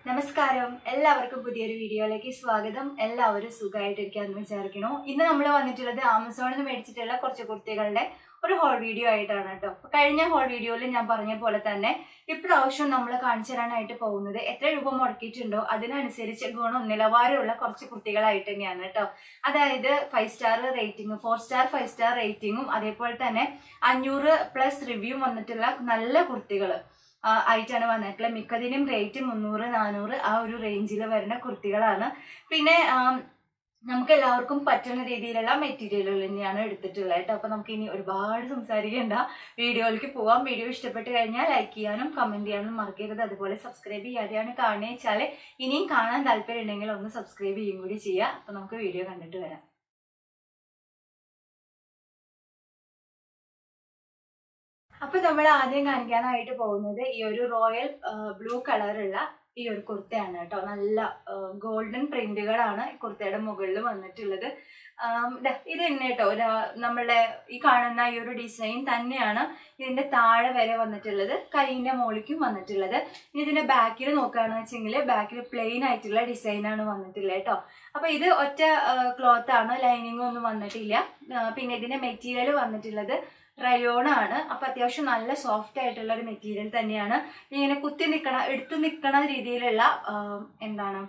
നമസ്കാരം എല്ലാവർക്കും പുതിയൊരു വീഡിയോയിലേക്ക് സ്വാഗതം എല്ലാവരും സുഖമായിട്ടിരിക്കാന്ന് വിചാരിക്കണു ഇന്ന് നമ്മൾ വന്നിട്ടുള്ളത് ആമസോണിൽ നിന്ന് മേടിച്ചിട്ടുള്ള കുറച്ച് കുർത്തികളുടെ ഒരു ഹോൾ വീഡിയോ ആയിട്ടാണ് കേട്ടോ അപ്പൊ കഴിഞ്ഞ ഹോൾ വീഡിയോയിൽ ഞാൻ പറഞ്ഞ പോലെ തന്നെ ഇപ്രാവശ്യം നമ്മൾ കാണിച്ചു തരാനായിട്ട് പോകുന്നത് എത്ര രൂപ മുടക്കിയിട്ടുണ്ടോ അതിനനുസരിച്ച് ഗുണം നിലവാരമുള്ള കുറച്ച് കുർത്തികളായിട്ട് തന്നെയാണ് കേട്ടോ അതായത് five star rating four star five star റേറ്റിംഗും അതേപോലെ തന്നെ അഞ്ഞൂറ് പ്ലസ് റിവ്യൂ വന്നിട്ടുള്ള നല്ല കുർത്തികൾ ആയിട്ടാണ് വന്നിട്ടുള്ളത് മിക്കതിനും റേറ്റ് മുന്നൂറ് നാനൂറ് ആ ഒരു റേഞ്ചിൽ വരുന്ന കുർത്തികളാണ് പിന്നെ ആം, നമുക്ക് എല്ലാവർക്കും പറ്റുന്ന രീതിയിലുള്ള മെറ്റീരിയലുകൾ തന്നെയാണ് എടുത്തിട്ടുള്ളത് കേട്ടോ അപ്പൊ നമുക്ക് ഇനി ഒരുപാട് സംസാരിക്കേണ്ട വീഡിയോയിലേക്ക് പോവാം വീഡിയോ ഇഷ്ടപ്പെട്ട് കഴിഞ്ഞാൽ ലൈക്ക് ചെയ്യാനും കമന്റ് ചെയ്യാനും മറക്കരുത് അതുപോലെ സബ്സ്ക്രൈബ് ചെയ്യാതെയാണ് കാണുക വെച്ചാൽ ഇനിയും കാണാൻ താല്പര്യം ഉണ്ടെങ്കിൽ ഒന്ന് സബ്സ്ക്രൈബ് ചെയ്യും കൂടി ചെയ്യുക അപ്പൊ നമുക്ക് വീഡിയോ കണ്ടിട്ട് വരാം അപ്പൊ നമ്മൾ ആദ്യം കാണിക്കാനായിട്ട് പോകുന്നത് ഈ ഒരു റോയൽ ബ്ലൂ കളറുള്ള ഈ ഒരു കുർത്തയാണ് കേട്ടോ നല്ല ഗോൾഡൻ പ്രിന്റുകളാണ് ഈ കുർത്തയുടെ മുകളിൽ വന്നിട്ടുള്ളത് ആം, ദാ ഇത് തന്നെ കേട്ടോ ഒരു നമ്മളുടെ ഈ കാണുന്ന ഈ ഒരു ഡിസൈൻ തന്നെയാണ് ഇതിന്റെ താഴെ വരെ വന്നിട്ടുള്ളത് കൈയിന്റെ മോളിക്കും വന്നിട്ടുള്ളത് ഇനി ഇതിന്റെ ബാക്കിൽ നോക്കുകയാണെന്ന് വെച്ചെങ്കിൽ ബാക്കിൽ പ്ലെയിൻ ആയിട്ടുള്ള ഡിസൈനാണ് വന്നിട്ടുള്ളത് കേട്ടോ അപ്പൊ ഇത് ഒറ്റ ക്ലോത്ത് ആണ് ലൈനിങ് ഒന്നും വന്നിട്ടില്ല ആ, പിന്നെ ഇതിന്റെ മെറ്റീരിയൽ വന്നിട്ടുള്ളത് റയോൺ ആണ് അപ്പൊ അത്യാവശ്യം നല്ല സോഫ്റ്റ് ആയിട്ടുള്ള ഒരു മെറ്റീരിയൽ തന്നെയാണ് ഇങ്ങനെ കുത്തി നിക്കണ എടുത്തു നിക്കണ രീതിയിലുള്ള ആ, എന്താണ്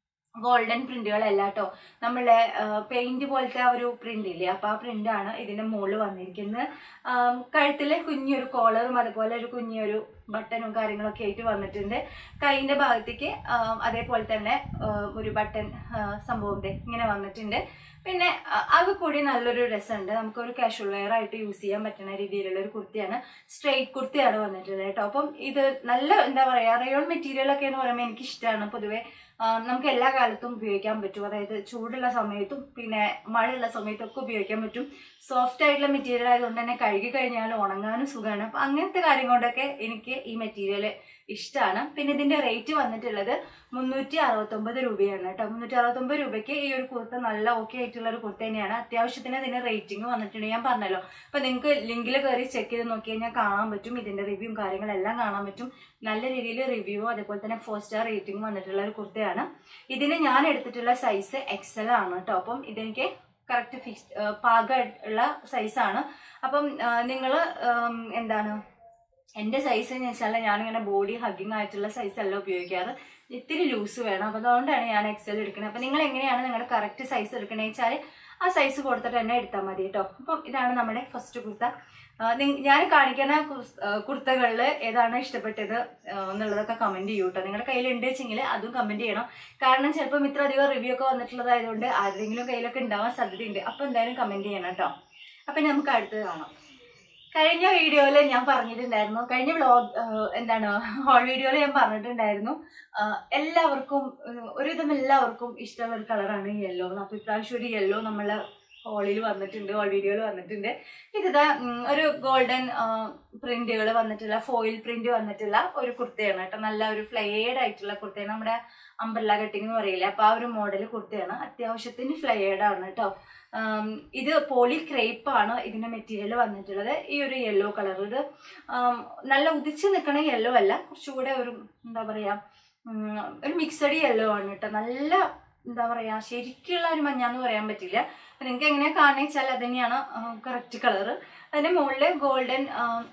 ഗോൾഡൻ പ്രിന്റുകളല്ല കേട്ടോ നമ്മളെ പെയിന്റ് പോലത്തെ ആ ഒരു പ്രിന്റ് ഇല്ലേ അപ്പൊ ആ പ്രിന്റ് ആണ് ഇതിന്റെ മുകളിൽ വന്നിരിക്കുന്നത് ആം, കഴുത്തിലെ കുഞ്ഞൊരു കോളറും അതുപോലെ ഒരു കുഞ്ഞൊരു ബട്ടണും കാര്യങ്ങളൊക്കെ ആയിട്ട് വന്നിട്ടുണ്ട് കൈയിന്റെ ഭാഗത്തേക്ക് ആം, അതേപോലെ തന്നെ ആ, ഒരു ബട്ടൺ സംഭവം ദേ ഇങ്ങനെ വന്നിട്ടുണ്ട് പിന്നെ അ- ആകെ കൂടി നല്ലൊരു രസമുണ്ട് നമുക്കൊരു കാഷ്വൽ വെയർ ആയിട്ട് യൂസ് ചെയ്യാൻ പറ്റുന്ന രീതിയിലുള്ള ഒരു കുർത്തിയാണ് സ്ട്രെയിറ്റ് കുർത്തിയാണ് വന്നിട്ടുള്ളത് കേട്ടോ അപ്പം ഇത് നല്ല എന്താ പറയാ റയോൺ മെറ്റീരിയൽ ഒക്കെ എന്ന് പറയുമ്പോൾ എനിക്ക് ഇഷ്ടമാണ് പൊതുവെ ആ, നമുക്ക് എല്ലാ കാലത്തും ഉപയോഗിക്കാൻ പറ്റും അതായത് ചൂടുള്ള സമയത്തും പിന്നെ മഴയുള്ള സമയത്തും ഒക്കെ ഉപയോഗിക്കാൻ പറ്റും സോഫ്റ്റ് ആയിട്ടുള്ള മെറ്റീരിയൽ ആയതുകൊണ്ട് തന്നെ കഴുകി കഴിഞ്ഞാൽ ഉണങ്ങാനും സുഖമാണ് അപ്പം അങ്ങനത്തെ കാര്യം കൊണ്ടൊക്കെ എനിക്ക് ഈ മെറ്റീരിയൽ ഇഷ്ടമാണ് പിന്നെ ഇതിന്റെ റേറ്റ് വന്നിട്ടുള്ളത് മുന്നൂറ്റി അറുപത്തൊമ്പത് രൂപയാണ് കേട്ടോ മുന്നൂറ്റി അറുപത്തൊമ്പത് രൂപയ്ക്ക് ഈ ഒരു കുർത്ത നല്ല ഓക്കെ ആയിട്ടുള്ള ഒരു കുർത്ത തന്നെയാണ് അത്യാവശ്യത്തിന് ഇതിന് റേറ്റിംഗ് വന്നിട്ടുണ്ട് ഞാൻ പറഞ്ഞല്ലോ അപ്പൊ നിങ്ങൾക്ക് ലിങ്കിൽ കയറി ചെക്ക് ചെയ്ത് നോക്കി കഴിഞ്ഞാൽ കാണാൻ പറ്റും ഇതിന്റെ റിവ്യൂവും കാര്യങ്ങളെല്ലാം കാണാൻ പറ്റും നല്ല രീതിയിൽ റിവ്യൂ അതേപോലെ തന്നെ ഫോർ സ്റ്റാർ റേറ്റിംഗ് വന്നിട്ടുള്ള ഒരു കുർത്തയാണ് ഇതിന് ഞാൻ എടുത്തിട്ടുള്ള സൈസ് എക്സൽ ആണ് കേട്ടോ അപ്പം ഇതെനിക്ക് കറക്റ്റ് ഫിക്സ് പാകമുള്ള സൈസാണ് അപ്പം നിങ്ങൾ എന്താണ് എൻ്റെ സൈസ് എന്ന് വെച്ചാൽ ഞാനിങ്ങനെ ബോഡി ഹഗ്ഗിങ് ആയിട്ടുള്ള സൈസ് അല്ല ഉപയോഗിക്കാറ് ഇത്തിരി ലൂസ് വേണം അപ്പം അതുകൊണ്ടാണ് ഞാൻ എക്സൽ എടുക്കുന്നത് അപ്പം നിങ്ങൾ എങ്ങനെയാണ് നിങ്ങളുടെ കറക്റ്റ് സൈസ് എടുക്കണേ വെച്ചാൽ ആ സൈസ് കൊടുത്തിട്ട് തന്നെ എടുത്താൽ മതി കേട്ടോ അപ്പം ഇതാണ് നമ്മുടെ ഫസ്റ്റ് കുർത്ത ആ, നിങ്ങ- ഞാൻ കാണിക്കുന്ന കുർത്തകളിൽ ഏതാണ് ഇഷ്ടപ്പെട്ടത് ആ, എന്നുള്ളതൊക്കെ കമന്റ് ചെയ്യൂ കേട്ടോ നിങ്ങളുടെ കയ്യിൽ ഉണ്ട് വെച്ചെങ്കിൽ അതും കമന്റ് ചെയ്യണം കാരണം ചിലപ്പം ഇത്ര അധികം റിവ്യൂ ഒക്കെ വന്നിട്ടുള്ളതായതുകൊണ്ട് ആരുടെങ്കിലും കയ്യിലൊക്കെ ഉണ്ടാവാൻ സാധ്യതയുണ്ട് അപ്പം എന്തായാലും കമന്റ് ചെയ്യണം കേട്ടോ അപ്പം നമുക്ക് അടുത്തത് കാണാം കഴിഞ്ഞ വീഡിയോയിൽ ഞാൻ പറഞ്ഞിട്ടുണ്ടായിരുന്നു കഴിഞ്ഞ വ്ലോഗ് എന്താണ് ഹോൾ വീഡിയോയിൽ ഞാൻ പറഞ്ഞിട്ടുണ്ടായിരുന്നു ആ, എല്ലാവർക്കും ഉം, ഒരുവിധം എല്ലാവർക്കും ഇഷ്ടമുള്ള ഒരു കളറാണ് യെല്ലോ അപ്പോൾ ഇപ്രാവശ്യം ഒരു യെല്ലോ നമ്മളെ ഹോളിൽ വന്നിട്ടുണ്ട് ഹോൾ വീഡിയോയിൽ വന്നിട്ടുണ്ട് ഇതാ ഉം, ഒരു ഗോൾഡൻ പ്രിന്റുകൾ വന്നിട്ടുള്ള ഫോയിൽ പ്രിന്റ് വന്നിട്ടുള്ള ഒരു കുർത്തയാണ് കേട്ടോ നല്ല ഒരു ഫ്ലെയർഡ് ആയിട്ടുള്ള കുർത്തയാണ് നമ്മുടെ അംബ്രല്ല കട്ടിങ് എന്ന് പറയില്ലേ അപ്പൊ ആ ഒരു മോഡൽ കുർത്തയാണ് അത്യാവശ്യത്തിന് ഫ്ലെയർഡ് ആണ് കേട്ടോ ആം, ഇത് പോളി ക്രേപ്പ് ആണ് ഇതിന്റെ മെറ്റീരിയൽ വന്നിട്ടുള്ളത് ഈ ഒരു യെല്ലോ കളർ ഇത് ആം, നല്ല ഉദിച്ച് നിൽക്കണ യെല്ലോ അല്ല കുറച്ചുകൂടെ ഒരു എന്താ പറയാ ഉം, ഒരു മിക്സഡ് യെല്ലോ ആണ് കേട്ടോ നല്ല എന്താ പറയാ ശരിക്കുള്ള ഒരു മഞ്ഞാന്ന് പറയാൻ പറ്റില്ല അപ്പൊ നിങ്ങൾക്ക് എങ്ങനെ കാണുക വെച്ചാൽ അത് തന്നെയാണ് കറക്റ്റ് കളർ അതിന്റെ മുകളിൽ ഗോൾഡൻ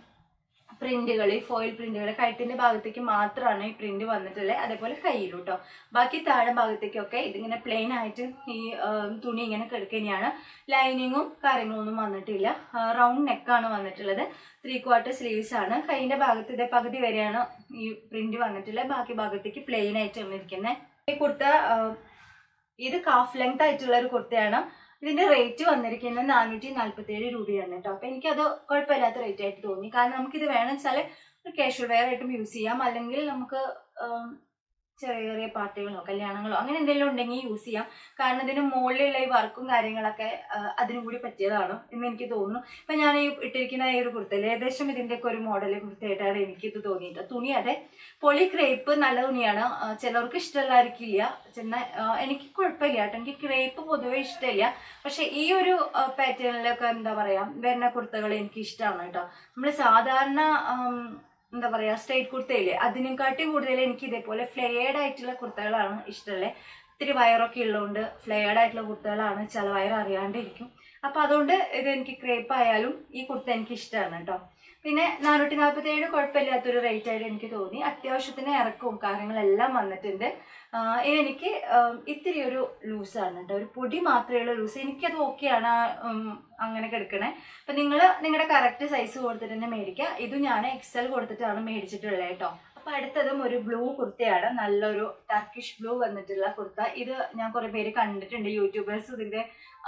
പ്രിന്റുകൾ ഈ ഫോയിൽ പ്രിന്റുകൾ കഴുത്തിന്റെ ഭാഗത്തേക്ക് മാത്രമാണ് ഈ പ്രിന്റ് വന്നിട്ടുള്ളത് അതേപോലെ കയ്യിലും കേട്ടോ ബാക്കി താഴെ ഭാഗത്തേക്കൊക്കെ ഇതിങ്ങനെ പ്ലെയിൻ ആയിട്ട് ഈ ആ, തുണി ഇങ്ങനെ കിടക്കുകയാണ് ലൈനിങ്ങും കാര്യങ്ങളൊന്നും വന്നിട്ടില്ല റൗണ്ട് നെക്കാണ് വന്നിട്ടുള്ളത് ത്രീ ക്വാർട്ടർ സ്ലീവ്സ് ആണ് കൈയിന്റെ ഭാഗത്ത് ഇതേ പകുതി വരെയാണ് ഈ പ്രിന്റ് വന്നിട്ടുള്ളത് ബാക്കി ഭാഗത്തേക്ക് പ്ലെയിൻ ആയിട്ടാണ് ഇരിക്കുന്നത് ഈ കുർത്ത ആ, ഇത് കാഫ് ലെങ്ത് ആയിട്ടുള്ള ഒരു കുർത്തയാണ് ഇതിന്റെ റേറ്റ് വന്നിരിക്കുന്നത് നാനൂറ്റി നാല്പത്തി ഏഴ് രൂപയാണ് കേട്ടോ അപ്പൊ എനിക്കത് കുഴപ്പമില്ലാത്ത റേറ്റ് ആയിട്ട് തോന്നി കാരണം നമുക്കിത് വേണം വെച്ചാൽ ഒരു കാഷ്വൽ വെയർ ആയിട്ടും യൂസ് ചെയ്യാം അല്ലെങ്കിൽ നമുക്ക് ആം, ചെറിയ ചെറിയ പാർട്ടികളോ കല്യാണങ്ങളോ അങ്ങനെ എന്തെങ്കിലും ഉണ്ടെങ്കിൽ യൂസ് ചെയ്യാം കാരണം ഇതിന് മുകളിലുള്ള ഈ വർക്കും കാര്യങ്ങളൊക്കെ ആ, അതിനും കൂടി പറ്റിയതാണ് എന്ന് എനിക്ക് തോന്നുന്നു ഇപ്പൊ ഞാൻ ഈ ഇട്ടിരിക്കുന്ന ഈ ഒരു കുർത്തയിൽ ഏകദേശം ഇതിന്റെയൊക്കെ ഒരു മോഡൽ കുർത്തയായിട്ടാണ് എനിക്കിത് തോന്നിയിട്ട് തുണി അതെ പൊളി ക്രേപ്പ് നല്ല തുണിയാണ് ആ, ചിലർക്ക് ഇഷ്ടമല്ലായിരിക്കില്ല ചെന്ന ആ, എനിക്ക് കുഴപ്പമില്ല കേട്ടോ എനിക്ക് ക്രേപ്പ് പൊതുവെ ഇഷ്ടമില്ല പക്ഷെ ഈ ഒരു പാറ്റേണിലൊക്കെ എന്താ പറയാ വരുന്ന കുർത്തകൾ എനിക്ക് ഇഷ്ടമാണ് കേട്ടോ നമ്മൾ സാധാരണ ആം, എന്താ പറയാ സ്ട്രൈറ്റ് കുർത്തയില്ലേ അതിനെക്കാട്ടി കൂടുതൽ എനിക്ക് ഇതേപോലെ ഫ്ലെയർഡ് ആയിട്ടുള്ള കുർത്തകളാണ് ഇഷ്ടമല്ലേ ഇത്തിരി വയറൊക്കെ ഉള്ളതുകൊണ്ട് ഫ്ലെയർഡ് ആയിട്ടുള്ള കുർത്തകളാണ് ചില വയർ അറിയാണ്ടിരിക്കും അപ്പൊ അതുകൊണ്ട് ഇത് എനിക്ക് ക്രേപ്പ് ആയാലും ഈ കുർത്ത എനിക്ക് ഇഷ്ടമാണ് കേട്ടോ പിന്നെ നാനൂറ്റി നാൽപ്പത്തി ഏഴ് കുഴപ്പമില്ലാത്തൊരു റേറ്റ് ആയിട്ട് എനിക്ക് തോന്നി അത്യാവശ്യത്തിന് ഇറക്കവും കാര്യങ്ങളെല്ലാം വന്നിട്ടുണ്ട് ആഹ് എനിക്ക് ആഹ് ഇത്തിരി ഒരു ലൂസാണ് കേട്ടോ ഒരു പൊടി മാത്രമേ ഉള്ളൂ ലൂസ് എനിക്കത് ഓക്കെയാണ് അങ്ങനെ കിടക്കണേ അപ്പൊ നിങ്ങൾ നിങ്ങളുടെ കറക്റ്റ് സൈസ് കൊടുത്തിട്ട് തന്നെ മേടിക്കുക ഇത് ഞാൻ എക്സൽ കൊടുത്തിട്ടാണ് മേടിച്ചിട്ടുള്ളത് കേട്ടോ അപ്പൊ അടുത്തതും ഒരു ബ്ലൂ കുർത്തയാണ് നല്ലൊരു ടർക്കിഷ് ബ്ലൂ വന്നിട്ടുള്ള കുർത്ത ഇത് ഞാൻ കുറെ പേര് കണ്ടിട്ടുണ്ട് യൂട്യൂബേഴ്സ് ഇതിന്റെ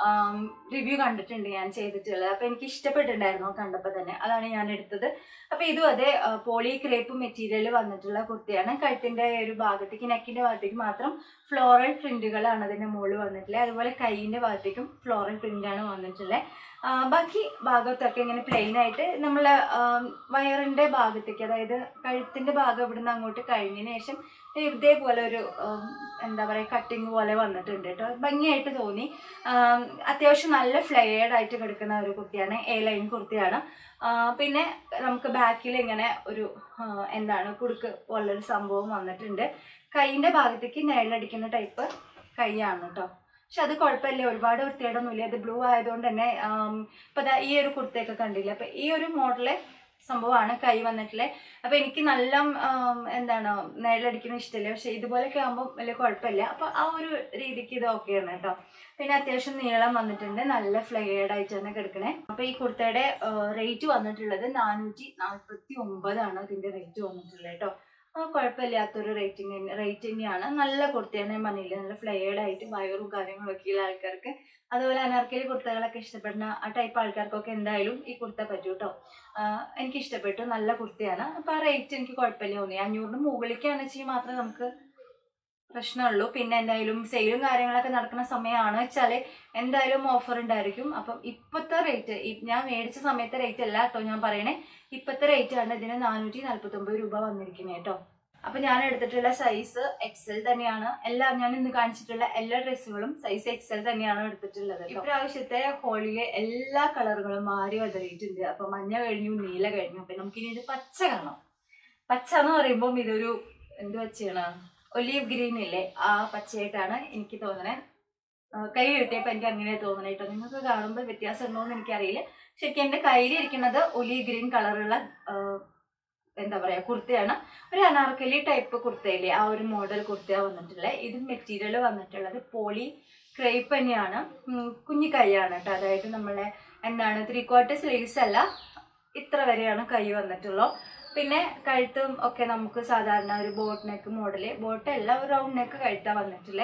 റിവ്യൂ കണ്ടിട്ടുണ്ട് ഞാൻ ചെയ്തിട്ടുള്ളത് അപ്പൊ എനിക്ക് ഇഷ്ടപ്പെട്ടിട്ടുണ്ടായിരുന്നു കണ്ടപ്പോൾ തന്നെ അതാണ് ഞാൻ എടുത്തത് അപ്പൊ ഇതും അതെ പോളി ക്രേപ്പ് മെറ്റീരിയൽ വന്നിട്ടുള്ള കുർത്തിയാണ് കഴുത്തിന്റെ ഒരു ഭാഗത്തേക്ക് നെക്കിന്റെ ഭാഗത്തേക്ക് മാത്രം ഫ്ലോറൽ പ്രിന്റുകളാണ് അതിന്റെ മുകളിൽ വന്നിട്ടുള്ളത് അതുപോലെ കൈയിന്റെ ഭാഗത്തേക്കും ഫ്ലോറൽ പ്രിന്റാണ് വന്നിട്ടുള്ളത് ആ, ബാക്കി ഭാഗത്തൊക്കെ ഇങ്ങനെ പ്ലെയിൻ ആയിട്ട് നമ്മളെ വയറിന്റെ ഭാഗത്തേക്ക് അതായത് കഴുത്തിന്റെ ഭാഗം ഇവിടുന്ന് അങ്ങോട്ട് കഴിഞ്ഞതിന് ശേഷം ഇതേപോലെ ഒരു ആം, എന്താ പറയുക കട്ടിങ് പോലെ വന്നിട്ടുണ്ട് കേട്ടോ ഭംഗിയായിട്ട് തോന്നി ആം, അത്യാവശ്യം നല്ല ഫ്ലെയർഡ് ആയിട്ട് കിടക്കുന്ന ഒരു കുർത്തിയാണ് എ ലൈൻ കുർത്തിയാണ് ആ, പിന്നെ നമുക്ക് ബാക്കിൽ ഇങ്ങനെ ഒരു ആ, എന്താണ് കുടുക്ക് പോലൊരു സംഭവം വന്നിട്ടുണ്ട് കൈയിന്റെ ഭാഗത്തേക്ക് നിഴലടിക്കുന്ന ടൈപ്പ് കൈയാണ് കേട്ടോ പക്ഷെ അത് കുഴപ്പമില്ല ഒരുപാട് വൃത്തികേടൊന്നുമില്ല അത് ബ്ലൂ ആയതുകൊണ്ട് തന്നെ ആം, ഇപ്പൊ ദാ ഈ ഒരു കുർത്തയൊക്കെ കണ്ടില്ല അപ്പൊ ഈ ഒരു മോഡല് സംഭവമാണ് കൈ വന്നിട്ടുള്ളത് അപ്പൊ എനിക്ക് നല്ല ആം, എന്താണ് നിഴലടിക്കുന്ന ഇഷ്ടമില്ല പക്ഷെ ഇതുപോലെയൊക്കെ ആകുമ്പോൾ വലിയ കുഴപ്പമില്ല അപ്പൊ ആ ഒരു രീതിക്ക് ഇത് ഓക്കെയാണ് കേട്ടോ പിന്നെ അത്യാവശ്യം നീളം വന്നിട്ടുണ്ട് നല്ല ഫ്ലെയർഡ് ആയിട്ട് തന്നെ കിടക്കണേ അപ്പൊ ഈ കുർത്തയുടെ റേറ്റ് വന്നിട്ടുള്ളത് നാനൂറ്റി നാൽപ്പത്തി ഒമ്പതാണ് ഇതിന്റെ റേറ്റ് വന്നിട്ടുള്ളത് കേട്ടോ ആ കുഴപ്പമില്ലാത്തൊരു റേറ്റിംഗ് റേറ്റ് തന്നെയാണ് നല്ല കുർത്തയാണ് ഞാൻ പറഞ്ഞില്ലേ നല്ല ഫ്ലെയർഡ് ആയിട്ട് വയറും കാര്യങ്ങളൊക്കെ ഉള്ള ആൾക്കാർക്ക് അതുപോലെ അനാർക്കലി കുർത്തകളൊക്കെ ഇഷ്ടപ്പെടുന്ന ആ ടൈപ്പ് ആൾക്കാർക്കൊക്കെ എന്തായാലും ഈ കുർത്ത പറ്റൂ കേട്ടോ എനിക്ക് ഇഷ്ടപ്പെട്ടു നല്ല കുർത്തയാണ് അപ്പൊ ആ റേറ്റ് എനിക്ക് കുഴപ്പമില്ല തോന്നി അഞ്ഞൂറിന് മുകളിലേക്കാണ് വെച്ചാൽ മാത്രമേ നമുക്ക് പ്രശ്നമുള്ളൂ പിന്നെ എന്തായാലും സെയിലും കാര്യങ്ങളൊക്കെ നടക്കുന്ന സമയമാണ് വെച്ചാൽ എന്തായാലും ഓഫർ ഉണ്ടായിരിക്കും അപ്പം ഇപ്പോഴത്തെ റേറ്റ് ഞാൻ മേടിച്ച സമയത്തെ റേറ്റ് അല്ല കേട്ടോ ഞാൻ പറയണേ ഇപ്പോഴത്തെ റേറ്റ് ആണ് ഇതിന് നാനൂറ്റി നാല്പത്തി ഒമ്പത് രൂപ വന്നിരിക്കുന്നത് കേട്ടോ അപ്പൊ ഞാൻ എടുത്തിട്ടുള്ള സൈസ് എക്സൽ തന്നെയാണ് എല്ലാം ഞാൻ ഇന്ന് കാണിച്ചിട്ടുള്ള എല്ലാ ഡ്രസ്സുകളും സൈസ് എക്സൽ തന്നെയാണ് എടുത്തിട്ടുള്ളത് കേട്ടോ. ഇപ്രാവശ്യത്തെ ഹോളിലെ എല്ലാ കളറുകളും മാറി വതറിയിട്ടുണ്ട് അപ്പൊ മഞ്ഞ കഴിഞ്ഞു നീല കഴിഞ്ഞു അപ്പൊ നമുക്കിനി ഇത് പച്ച കാണാം പച്ച എന്ന് പറയുമ്പോൾ ഇതൊരു എന്ത് പച്ചയാണ് ഒലീവ് ഗ്രീൻ ഇല്ലേ ആ പച്ചയായിട്ടാണ് എനിക്ക് തോന്നണേ ആ, കൈ കിട്ടിയപ്പോൾ എനിക്ക് അങ്ങനെ തോന്നണേ കേട്ടോ നിങ്ങൾക്ക് കാണുമ്പോൾ വ്യത്യാസം ഉണ്ടോ എന്ന് എനിക്കറിയില്ല ശരിക്കും എൻ്റെ കയ്യിൽ ഇരിക്കുന്നത് ഒലീവ് ഗ്രീൻ കളറുള്ള ആ, എന്താ പറയാ കുർത്തയാണ് ഒരു അനാർക്കലി ടൈപ്പ് കുർത്തയില്ലേ ആ ഒരു മോഡൽ കുർത്തയാണ് വന്നിട്ടുള്ളത് ഇത് മെറ്റീരിയൽ വന്നിട്ടുള്ളത് പോളി ക്രേപ്പ് തന്നെയാണ് ഉം, കുഞ്ഞി കൈയാണ് കേട്ടോ അതായത് നമ്മളെ എന്താണ് ത്രീ ക്വാർട്ടർ സ്ലീവ്സ് അല്ല ഇത്ര വരെയാണ് കൈ വന്നിട്ടുള്ളൂ പിന്നെ കഴുത്തും ഒക്കെ നമുക്ക് സാധാരണ ഒരു ബോട്ട് നെക്ക് മോഡല് ബോട്ട് അല്ല ഒരു റൗണ്ട് നെക്ക് കഴുത്താ വന്നിട്ടുള്ളത്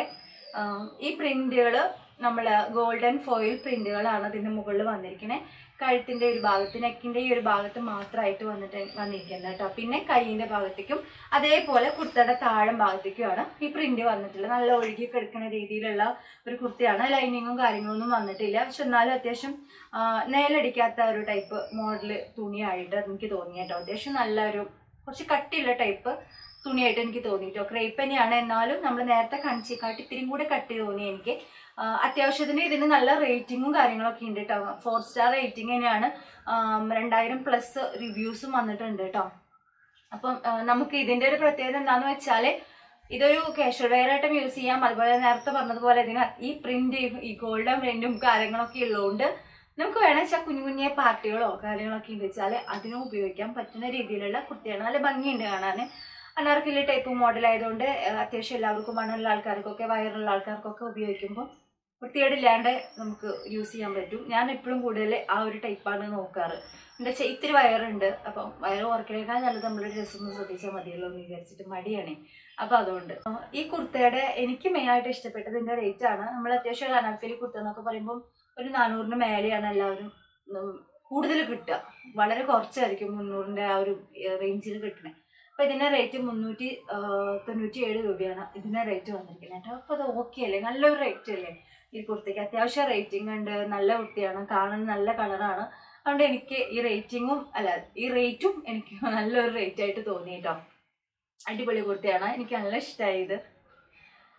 ഈ പ്രിന്റുകൾ നമ്മൾ ഗോൾഡൻ ഫോയിൽ പ്രിന്റുകളാണ് ഇതിന്റെ മുകളിൽ വന്നിരിക്കുന്നത് കഴുത്തിന്റെ ഒരു ഭാഗത്ത് നെക്കിന്റെ ഈ ഒരു ഭാഗത്ത് മാത്രമായിട്ട് വന്നിട്ട് വന്നിരിക്കുന്നത് കേട്ടോ പിന്നെ കൈയിന്റെ ഭാഗത്തേക്കും അതേപോലെ കുർത്തയുടെ താഴം ഭാഗത്തേക്കുമാണ് ഈ പ്രിന്റ് വന്നിട്ടുള്ളത് നല്ല ഒഴുകി കിടക്കുന്ന രീതിയിലുള്ള ഒരു കുർത്തയാണ് ലൈനിങ്ങും കാര്യങ്ങളൊന്നും വന്നിട്ടില്ല പക്ഷെ എന്നാലും അത്യാവശ്യം ആ, നേലടിക്കാത്ത ഒരു ടൈപ്പ് മോഡല് തുണിയായിട്ട് എനിക്ക് തോന്നി കേട്ടോ അത്യാവശ്യം നല്ല ഒരു കുറച്ച് കട്ടിയുള്ള ടൈപ്പ് തുണിയായിട്ട് എനിക്ക് തോന്നി കേട്ടോ ക്രേപ്പ് തന്നെയാണ് എന്നാലും നമ്മൾ നേരത്തെ കാണിച്ചേക്കാട്ടി ഇത്തിരിയും കൂടെ കട്ടി തോന്നി എനിക്ക് ആ, അത്യാവശ്യത്തിന് ഇതിന് നല്ല റേറ്റിംഗും കാര്യങ്ങളൊക്കെ ഉണ്ട് കേട്ടോ ഫോർ സ്റ്റാർ റേറ്റിംഗ് തന്നെയാണ് ആം, രണ്ടായിരം പ്ലസ് റിവ്യൂസും വന്നിട്ടുണ്ട് കേട്ടോ അപ്പം ആ, നമുക്ക് ഇതിന്റെ ഒരു പ്രത്യേകത എന്താന്ന് വെച്ചാല് ഇതൊരു കാഷ്വൽ വെയർ ആയിട്ടും യൂസ് ചെയ്യാം അതുപോലെ നേരത്തെ പറഞ്ഞതുപോലെ ഇതിന് ഈ പ്രിന്റ് ഈ ഗോൾഡൻ പ്രിന്റും കാര്യങ്ങളൊക്കെ ഉള്ളതുകൊണ്ട് നമുക്ക് വേണമെന്ന് വെച്ചാൽ കുഞ്ഞു കുഞ്ഞെ പാർട്ടികളോ കാര്യങ്ങളൊക്കെ ഉണ്ട് വെച്ചാൽ അതിനും ഉപയോഗിക്കാൻ പറ്റുന്ന രീതിയിലുള്ള കുർത്തിയാണ് നല്ല ഭംഗിയുണ്ട് കാണാൻ അനാർക്കലി ടൈപ്പ് മോഡൽ ആയതുകൊണ്ട് ആ, അത്യാവശ്യം എല്ലാവർക്കും മണ്ണുള്ള ആൾക്കാർക്കൊക്കെ വയറുള്ള ആൾക്കാർക്കൊക്കെ ഉപയോഗിക്കുമ്പോൾ വൃത്തികേടില്ലാണ്ട് നമുക്ക് യൂസ് ചെയ്യാൻ പറ്റും ഞാൻ എപ്പോഴും കൂടുതൽ ആ ഒരു ടൈപ്പാണ് നോക്കാറ് എന്താ വെച്ചാൽ ഇത്തിരി വയറുണ്ട് അപ്പം വയറ് കുറയ്ക്കണേക്കാൾ നല്ലത് നമ്മൾ ഡ്രസ്സ് ഒന്ന് ശ്രദ്ധിച്ചാൽ മതിയല്ലോ എന്ന് വിചാരിച്ചിട്ട് മടിയാണേ അപ്പം അതുകൊണ്ട് ആ, ഈ കുർത്തയുടെ എനിക്ക് മെയിനായിട്ട് ഇഷ്ടപ്പെട്ടത് ഇതിന്റെ റേറ്റ് ആണ് നമ്മൾ അത്യാവശ്യം ഒരു അനാർക്കലി കുർത്ത എന്നൊക്കെ പറയുമ്പോൾ ഒരു നാനൂറിന് മേലെയാണ് എല്ലാവരും കൂടുതൽ കിട്ടുക വളരെ കുറച്ചായിരിക്കും മുന്നൂറിന്റെ ആ ഒരു റേഞ്ചിൽ കിട്ടുന്നത് അപ്പൊ ഇതിന്റെ റേറ്റ് മുന്നൂറ്റി തൊണ്ണൂറ്റി ഏഴ് രൂപയാണ് ഇതിന്റെ റേറ്റ് വന്നിരിക്കുന്നത് കേട്ടോ അപ്പൊ അത് ഓക്കെ അല്ലേ നല്ലൊരു റേറ്റ് അല്ലേ ഈ കുർത്തിക്ക് അത്യാവശ്യം റേറ്റിംഗ് ഉണ്ട് നല്ല കുർത്തിയാണ് കാണാൻ നല്ല കളറാണ് അതുകൊണ്ട് എനിക്ക് ഈ റേറ്റിംഗും അല്ല ഈ റേറ്റും എനിക്ക് നല്ലൊരു റേറ്റ് ആയിട്ട് തോന്നി കേട്ടോ അടിപൊളി കുർത്തിയാണ് എനിക്ക് നല്ല ഇഷ്ടമായി ഇത്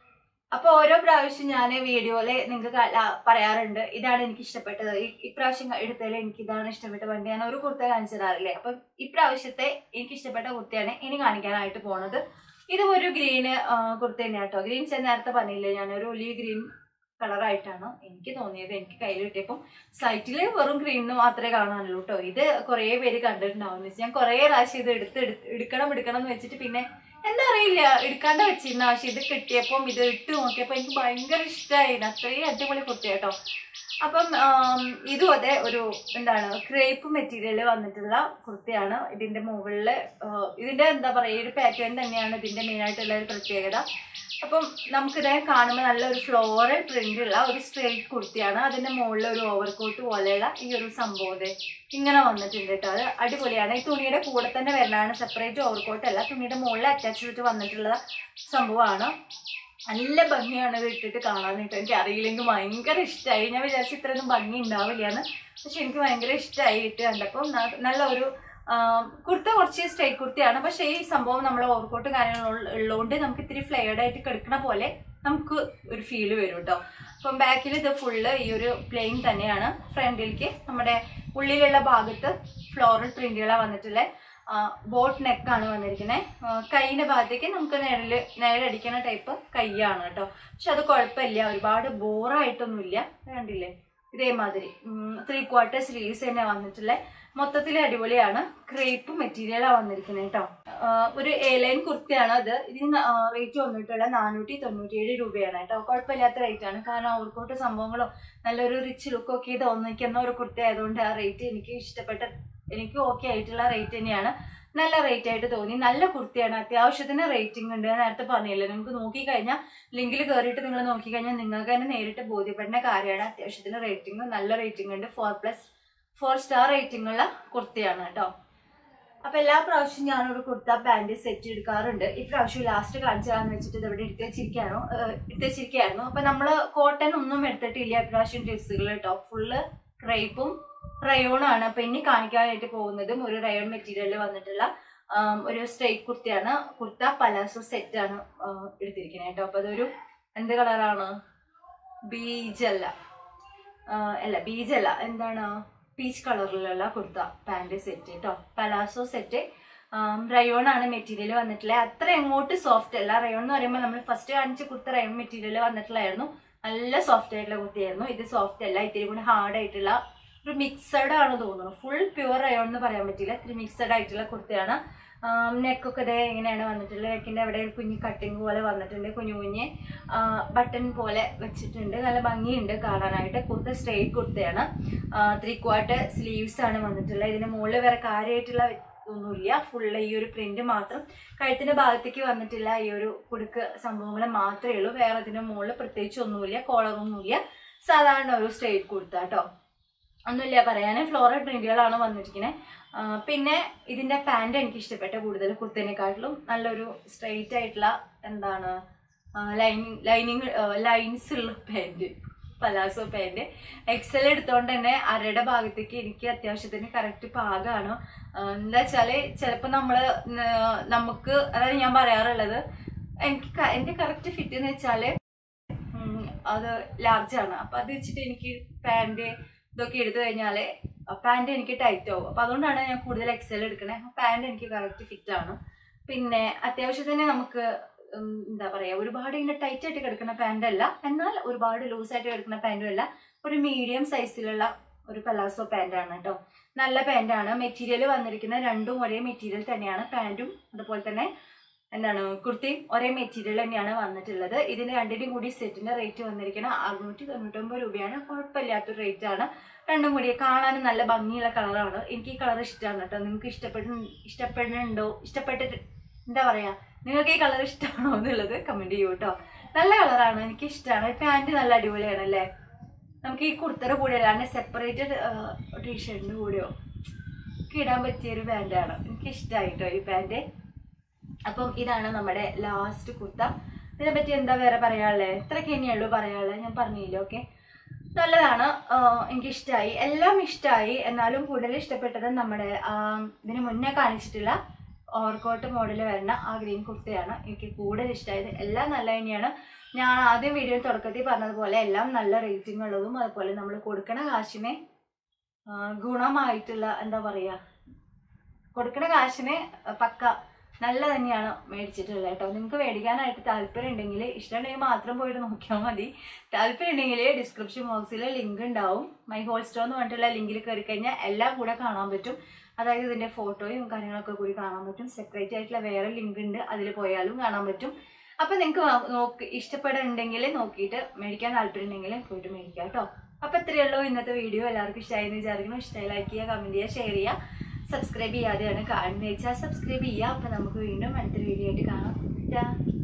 അപ്പൊ ഓരോ പ്രാവശ്യം ഞാൻ വീഡിയോയില് നിങ്ങൾക്ക് പറയാറുണ്ട് ഇതാണ് എനിക്ക് ഇഷ്ടപ്പെട്ടത് ഈ- ഇപ്രാവശ്യം എടുത്തതിൽ എനിക്ക് ഇതാണ് ഇഷ്ടപ്പെട്ട വണ്ടി ഞാൻ ഒരു കുർത്ത കാണിച്ചു തരാറില്ലേ അപ്പം ഇപ്രാവശ്യത്തെ എനിക്ക് ഇഷ്ടപ്പെട്ട കുർത്തയാണ് ഇനി കാണിക്കാനായിട്ട് പോണത് ഇത് ഒരു ഗ്രീന് കുർത്ത തന്നെയാണ് കേട്ടോ ഗ്രീൻ ഞാൻ നേരത്തെ പറഞ്ഞില്ലേ ഞാൻ ഒരു ഒലി ഗ്രീൻ കളറായിട്ടാണ് എനിക്ക് തോന്നിയത് എനിക്ക് കയ്യിൽ കിട്ടിയപ്പം സൈറ്റിൽ വെറും ഗ്രീനിന് മാത്രമേ കാണാനുള്ളൂ കേട്ടോ ഇത് കുറേ പേര് കണ്ടിട്ടുണ്ടാവും എന്ന് വെച്ചാൽ ഞാൻ കുറേ പ്രാവശ്യം ഇത് എടുത്ത് എടുത്ത് എടുക്കണം എടുക്കണം എന്ന് വെച്ചിട്ട് പിന്നെ എന്താ അറിയില്ല എടുക്കാണ്ട് വെച്ചിരുന്ന പക്ഷെ ഇത് കിട്ടിയപ്പം ഇത് ഇട്ട് നോക്കിയപ്പോൾ എനിക്ക് ഭയങ്കര ഇഷ്ടമായിരുന്നു അത്രയും അടിപൊളി കുർത്തി കേട്ടോ അപ്പം ആം, ഇതും അതെ ഒരു എന്താണ് ക്രേപ്പ് മെറ്റീരിയൽ വന്നിട്ടുള്ള കുർത്തിയാണ് ഇതിന്റെ മുകളിൽ ഇതിന്റെ എന്താ പറയുക ഈ ഒരു പാറ്റേൺ തന്നെയാണ് ഇതിന്റെ മെയിൻ ആയിട്ടുള്ള ഒരു പ്രത്യേകത അപ്പം നമുക്കിത് കാണുമ്പോൾ നല്ലൊരു ഫ്ലോറൽ പ്രിന്റ് ഉള്ള ഒരു സ്ട്രേറ്റ് കുർത്തിയാണ് അതിന്റെ മുകളിൽ ഒരു ഓവർകോട്ട് പോലെയുള്ള ഈ ഒരു സംഭവം ദേ ഇങ്ങനെ വന്നിട്ടുണ്ട് കേട്ടോ അത് അടിപൊളിയാണ് ഈ തുണിയുടെ കൂടെ തന്നെ വരുന്നതാണ് സെപ്പറേറ്റ് ഓവർകോട്ട് അല്ല തുണിയുടെ മുകളിൽ അറ്റാച്ച് ചെയ്തിട്ട് വന്നിട്ടുള്ള സംഭവമാണ് നല്ല ഭംഗിയാണ് ഇത് ഇട്ടിട്ട് കാണാനായിട്ട് എനിക്ക് അറിയില്ലെങ്കിൽ ഭയങ്കര ഇഷ്ടമായി ഞാൻ വിചാരിച്ചു ഇത്രയൊന്നും ഭംഗി ഉണ്ടാവില്ല എന്ന് പക്ഷെ എനിക്ക് ഭയങ്കര ഇഷ്ടമായി ഇട്ട് കണ്ടപ്പോൾ ന- നല്ല ഒരു ആം, കുർത്ത കുറച്ച് സ്ട്രൈറ്റ് കുർത്തിയാണ് പക്ഷേ ഈ സംഭവം നമ്മൾ ഓവർകോട്ട് കാര്യങ്ങൾ ഉള്ളതുകൊണ്ട് നമുക്ക് ഇത്തിരി ഫ്ലെയർഡ് ആയിട്ട് കിടക്കണ പോലെ നമുക്ക് ഒരു ഫീല് വരും കേട്ടോ അപ്പം ബാക്കിൽ ഇത് ഫുള്ള് ഈ ഒരു പ്ലെയിൻ തന്നെയാണ് ഫ്രണ്ടിലേക്ക് നമ്മുടെ ഉള്ളിലുള്ള ഭാഗത്ത് ഫ്ലോറൽ പ്രിന്റുകളാണ് വന്നിട്ടുള്ളത് ബോട്ട് നെക്കാണ് വന്നിരിക്കുന്നത് കൈയിന്റെ ഭാഗത്തേക്ക് നമുക്ക് നേരില് നേരടിക്കുന്ന ടൈപ്പ് കൈയാണ് കേട്ടോ പക്ഷെ അത് കുഴപ്പമില്ല ഒരുപാട് ബോറായിട്ടൊന്നുമില്ല കണ്ടില്ലേ ഇതേമാതിരി ത്രീ ക്വാർട്ടർ സ്ലീവ്സ് തന്നെ വന്നിട്ടുള്ളത് മൊത്തത്തിൽ അടിപൊളിയാണ് ക്രേപ്പ് മെറ്റീരിയലാണ് വന്നിരിക്കുന്നത് കേട്ടോ ആ, ഒരു എലൈൻ കുർത്തിയാണ് അത് ഇതിന് റേറ്റ് വന്നിട്ടുള്ള നാനൂറ്റി തൊണ്ണൂറ്റിയേഴ് രൂപയാണ് കേട്ടോ കുഴപ്പമില്ലാത്ത റേറ്റ് ആണ് കാരണം ഓവർക്കോട്ട് സംഭവങ്ങളും നല്ലൊരു റിച്ച് ലുക്കൊക്കെ തോന്നിക്കുന്ന ഒരു കുർത്തി ആയതുകൊണ്ട് ആ റേറ്റ് എനിക്ക് ഇഷ്ടപ്പെട്ട എനിക്ക് ഓക്കെ ആയിട്ടുള്ള റേറ്റ് തന്നെയാണ് നല്ല റേറ്റ് ആയിട്ട് തോന്നി നല്ല കുർത്തിയാണ് അത്യാവശ്യത്തിന് റേറ്റിംഗ് ഉണ്ട് ഞാൻ നേരത്തെ പറഞ്ഞില്ലേ നിങ്ങൾക്ക് നോക്കിക്കഴിഞ്ഞാൽ ലിങ്കിൽ കയറിയിട്ട് നിങ്ങൾ നോക്കിക്കഴിഞ്ഞാൽ നിങ്ങൾക്ക് തന്നെ നേരിട്ട് ബോധ്യപ്പെടുന്ന കാര്യമാണ് അത്യാവശ്യത്തിന് റേറ്റിംഗ് നല്ല റേറ്റിംഗ് ഉണ്ട് four plus four star rating ഉള്ള കുർത്തിയാണ് കേട്ടോ അപ്പൊ എല്ലാ പ്രാവശ്യവും ഞാനൊരു കുർത്ത പാന്റ് സെറ്റ് എടുക്കാറുണ്ട് ഇപ്രാവശ്യം ലാസ്റ്റ് കാണിച്ചതാന്ന് വെച്ചിട്ട് ഇത് ഇവിടെ എടുത്ത് വെച്ചിരിക്കുകയാണോ എടുത്ത് വെച്ചിരിക്കുകയായിരുന്നു അപ്പൊ നമ്മള് കോട്ടൺ ഒന്നും എടുത്തിട്ടില്ല ഇപ്രാവശ്യം ഡ്രസ്സുകൾ കേട്ടോ ഫുള്ള് ക്രൈപ്പും റയോണും ആണ് അപ്പൊ ഇനി കാണിക്കാനായിട്ട് പോകുന്നതും ഒരു റയോൺ മെറ്റീരിയലിൽ വന്നിട്ടുള്ള ആം, ഒരു സ്ട്രൈറ്റ് കുർത്തിയാണ് കുർത്ത പലാസോ സെറ്റ് ആണ് ആ, എടുത്തിരിക്കുന്നത് കേട്ടോ അപ്പൊ അതൊരു എന്ത് കളറാണ് ബീജല്ല ആ, അല്ല ബീജല്ല എന്താണ് പീച്ച് കളറിലുള്ള കുർത്ത പാന്റ് സെറ്റ് കേട്ടോ പലാസോ സെറ്റ് റയോൺ ആണ് മെറ്റീരിയൽ വന്നിട്ടുള്ളത് അത്ര എങ്ങോട്ട് സോഫ്റ്റ് അല്ല റയോൺ എന്ന് പറയുമ്പോൾ നമ്മൾ ഫസ്റ്റ് കാണിച്ച കുർത്ത റയോൺ മെറ്റീരിയൽ വന്നിട്ടുള്ളായിരുന്നു നല്ല സോഫ്റ്റ് ആയിട്ടുള്ള കുർത്തിയായിരുന്നു ഇത് സോഫ്റ്റ് അല്ല ഇത്തിരി കൂടി ഹാർഡ് ആയിട്ടുള്ള ഒരു മിക്സഡ് ആണ് തോന്നുന്നു ഫുൾ പ്യുവർ റയോൺ എന്ന് പറയാൻ പറ്റില്ല ഇത്തിരി മിക്സഡ് ആയിട്ടുള്ള കുർത്തയാണ് നെക്കൊക്കെ ഇതേ ഇങ്ങനെയാണ് വന്നിട്ടുള്ളത് നെക്കിന്റെ അവിടെ ഒരു കുഞ്ഞു കട്ടിങ് പോലെ വന്നിട്ടുണ്ട് കുഞ്ഞു കുഞ്ഞ് ബട്ടൺ പോലെ വെച്ചിട്ടുണ്ട് നല്ല ഭംഗിയുണ്ട് കാണാനായിട്ട് കുർത്ത സ്ട്രെയിറ്റ് കുർത്തയാണ് ത്രീ ക്വാർട്ടർ സ്ലീവ്സ് ആണ് വന്നിട്ടുള്ളത് ഇതിന് മുകളിൽ വേറെ കാര്യമായിട്ടുള്ള ഒന്നുമില്ല ഫുള്ള് ഈ ഒരു പ്രിന്റ് മാത്രം കഴുത്തിന്റെ ഭാഗത്തേക്ക് വന്നിട്ടില്ല ഈ ഒരു കുടുക്ക് സംഭവങ്ങൾ മാത്രമേ ഉള്ളൂ വേറെ ഇതിന്റെ മുകളിൽ പ്രത്യേകിച്ച് ഒന്നുമില്ല കോളറൊന്നുമില്ല സാധാരണ ഒരു സ്ട്രെയിറ്റ് കുർത്ത കേട്ടോ ഒന്നുമില്ല പറയാൻ ഫ്ലോറൽ പ്രിന്റുകളാണ് വന്നിരിക്കുന്നത് പിന്നെ ഇതിന്റെ പാന്റ് എനിക്ക് ഇഷ്ടപ്പെട്ട കൂടുതൽ കുർത്തേനെക്കാട്ടിലും നല്ലൊരു സ്ട്രെയിറ്റ് ആയിട്ടുള്ള എന്താണ് ലൈനിങ് ലൈനിങ് ലൈൻസ് ഉള്ള പാന്റ് പലാസോ പാന്റ് എക്സൽ എടുത്തോണ്ട് തന്നെ അരയുടെ ഭാഗത്തേക്ക് എനിക്ക് അത്യാവശ്യത്തിന് കറക്റ്റ് പാകമാണ് എന്താ വെച്ചാല് ചിലപ്പോ നമ്മള് ന- നമുക്ക് അതായത് ഞാൻ പറയാറുള്ളത് എനിക്ക് ക- എന്റെ കറക്റ്റ് ഫിറ്റ് എന്ന് വെച്ചാല് ഉം, അത് ലാർജ് ആണ് അപ്പൊ അത് വെച്ചിട്ട് എനിക്ക് പാന്റ് ഇതൊക്കെ എടുത്തു കഴിഞ്ഞാല് പാന്റ് എനിക്ക് ടൈറ്റ് ആവും അപ്പൊ അതുകൊണ്ടാണ് ഞാൻ കൂടുതൽ എക്സൽ എടുക്കണേ പാന്റ് എനിക്ക് കറക്റ്റ് ഫിറ്റ് ആണ് പിന്നെ അത്യാവശ്യത്തിന് നമുക്ക് ഉം, എന്താ പറയാ ഒരുപാട് ഇങ്ങനെ ടൈറ്റ് ആയിട്ട് കിടക്കുന്ന പാന്റ് അല്ല എന്നാൽ ഒരുപാട് ലൂസ് ആയിട്ട് കിടക്കുന്ന പാന്റും അല്ല ഒരു മീഡിയം സൈസിലുള്ള ഒരു പലാസോ പാന്റ് ആണ് കേട്ടോ നല്ല പാന്റ് ആണ് മെറ്റീരിയൽ വന്നിരിക്കുന്ന രണ്ടും ഒരേ മെറ്റീരിയൽ തന്നെയാണ് പാന്റും അതുപോലെ തന്നെ എന്താണ് കുർത്തിയും ഒരേ മെറ്റീരിയൽ തന്നെയാണ് വന്നിട്ടുള്ളത് ഇതിന് രണ്ടിനും കൂടി സെറ്റിന്റെ റേറ്റ് വന്നിരിക്കുന്നത് അറുന്നൂറ്റി തൊണ്ണൂറ്റൊമ്പത് രൂപയാണ് കുഴപ്പമില്ലാത്തൊരു റേറ്റ് ആണ് രണ്ടും കൂടി കാണാനും നല്ല ഭംഗിയുള്ള കളറാണ് എനിക്ക് ഈ കളർ ഇഷ്ടമാണ് കേട്ടോ നിങ്ങൾക്ക് ഇഷ്ടപ്പെടു ഇഷ്ടപ്പെടുന്നുണ്ടോ ഇഷ്ടപ്പെട്ടിട്ട് എന്താ പറയാ നിങ്ങൾക്ക് ഈ കളർ ഇഷ്ടമാണോ എന്നുള്ളത് കമന്റ് ചെയ്യൂ കേട്ടോ നല്ല കളറാണ് എനിക്ക് ഇഷ്ടമാണ് പാന്റ് നല്ല അടിപൊളിയാണ് അല്ലേ നമുക്ക് ഈ കുർത്തയുടെ കൂടെ അല്ലാണ്ട് സെപ്പറേറ്റ് ടീഷർട്ടിന്റെ കൂടെയോ ഒക്കെ ഇടാൻ പറ്റിയ ഒരു പാന്റാണ് എനിക്ക് ഇഷ്ടമായി കേട്ടോ ഈ പാന്റ് അപ്പം ഇതാണ് നമ്മുടെ ലാസ്റ്റ് കുർത്ത ഇതിനെ പറ്റി എന്താ വേറെ പറയാനുള്ളത് ഇത്രയൊക്കെ തന്നെയുള്ളൂ പറയാനുള്ളത് ഞാൻ പറഞ്ഞില്ല ഓക്കെ നല്ലതാണ് ആഹ് എനിക്ക് ഇഷ്ടമായി എല്ലാം ഇഷ്ടമായി എന്നാലും കൂടുതൽ ഇഷ്ടപ്പെട്ടത് നമ്മുടെ ആം, ഇതിന് മുന്നേ കാണിച്ചിട്ടുള്ള ഓവർകോട്ട് മോഡൽ വരുന്ന ആ ഗ്രീൻ കുർത്തയാണ് എനിക്ക് കൂടുതൽ ഇഷ്ടമായത് എല്ലാം നല്ല തന്നെയാണ് ഞാൻ ആദ്യം വീഡിയോ തുടക്കത്തിൽ പറഞ്ഞതുപോലെ എല്ലാം നല്ല റേറ്റിംഗ് ഉള്ളതും അതുപോലെ നമ്മൾ കൊടുക്കണ കാശിന് ആ, ഗുണമായിട്ടുള്ള എന്താ പറയുക കൊടുക്കണ കാശിന് പക്ക നല്ല തന്നെയാണ് മേടിച്ചിട്ടുള്ളത് കേട്ടോ നിങ്ങൾക്ക് മേടിക്കാനായിട്ട് താല്പര്യം ഉണ്ടെങ്കിൽ ഇഷ്ടമുണ്ടെങ്കിൽ മാത്രം പോയിട്ട് നോക്കിയാൽ മതി താല്പര്യം ഉണ്ടെങ്കിൽ ഡിസ്ക്രിപ്ഷൻ ബോക്സിൽ ലിങ്ക് ഉണ്ടാവും മൈ ഹോൾ സ്റ്റോർ എന്ന് പറഞ്ഞിട്ടുള്ള ലിങ്കിൽ കയറി കഴിഞ്ഞാൽ എല്ലാം കൂടെ കാണാൻ പറ്റും അതായത് ഇതിൻ്റെ ഫോട്ടോയും കാര്യങ്ങളൊക്കെ കൂടി കാണാൻ പറ്റും സെപ്പറേറ്റ് ആയിട്ടുള്ള വേറെ ലിങ്ക് ഉണ്ട് അതിൽ പോയാലും കാണാൻ പറ്റും അപ്പം നിങ്ങൾക്ക് നോക്കി ഇഷ്ടപ്പെടുന്നുണ്ടെങ്കിൽ നോക്കിയിട്ട് മേടിക്കാൻ താല്പര്യം ഉണ്ടെങ്കിൽ പോയിട്ട് മേടിക്കാം കേട്ടോ അപ്പം ഇത്രയേ ഉള്ളൂ ഇന്നത്തെ വീഡിയോ എല്ലാവർക്കും ഇഷ്ടമായി എന്ന് വിചാരിക്കുന്നു ഇഷ്ടമായി ലൈക്ക് ചെയ്യുക കമൻറ്റ് ചെയ്യുക ഷെയർ ചെയ്യുക സബ്സ്ക്രൈബ് ചെയ്യാതെയാണ് കാണുന്നത് വെച്ചാൽ സബ്സ്ക്രൈബ് ചെയ്യുക അപ്പം നമുക്ക് വീണ്ടും അടുത്തൊരു വീഡിയോ ആയിട്ട് കാണാം ടാ.